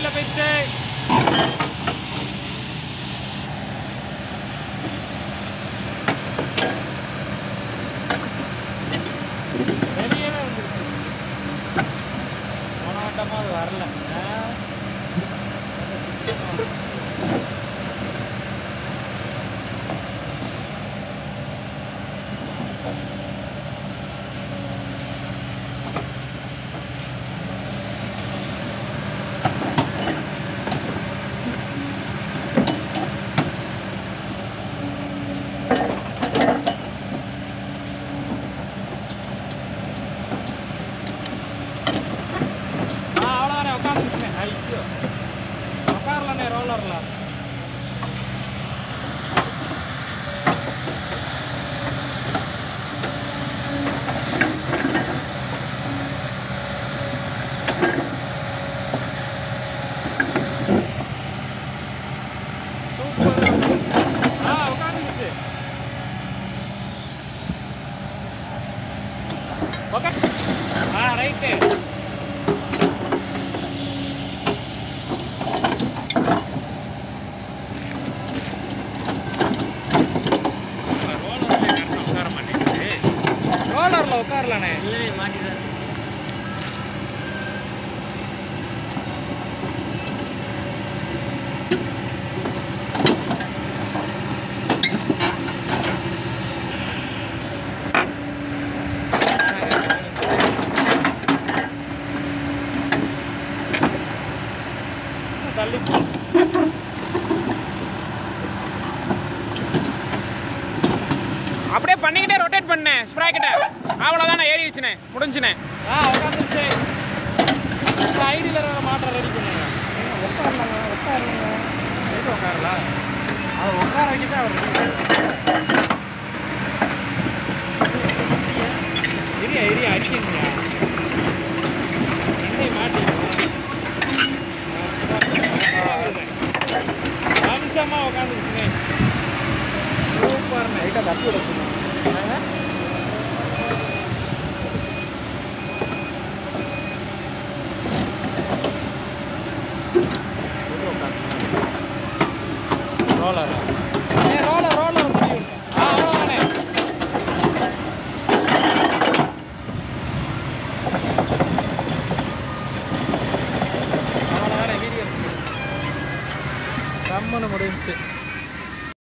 நல்ல போயிடுச்சு வெளியவே வந்துருச்சு போன வட்டமா அது வரல ஆ? ஆ அவ்வளோதானே உட்காந்துருச்சுனே ஐயோ உட்காரலண்ணே ரோலரில் சூப்பர் ஆ உட்காந்துருச்சு ஓகே ஆ ரைட்டு ரோலர்ல உட்காரலானே இல்லை மாட்டிடுறேன் தள்ளி அப்படியே பண்ணிக்கிட்டே ரொட்டேட் பண்ணேன் ஸ்ப்ராக்கெட்டை அவ்வளோதான் ஏறி வச்சுனே முடிஞ்சுனே ஆ உட்காந்துருச்சு ஐடியில் இருக்கிற மாற்றம் ரெடி பண்ணுங்க உட்காரலாங்க உட்காருங்க எதுக்கு உட்காரல அதை உட்கார வைக்கிட்டு அவர் எரியா எரியா அடிக்கணுங்களா எண்ணெய் மாட்டிக்கணும் அம்சமாக உட்காந்துருச்சுனே சூப்பர்ண்ணே லைட்டாக தப்பி விடச்சுங்க ரோலர் ஏ ரோலர் ரோலர் முடியும் ஆ அவ்வளோதானே அவ்வளோதானே வீடியோ கம்முன்னு முடிஞ்சுச்சு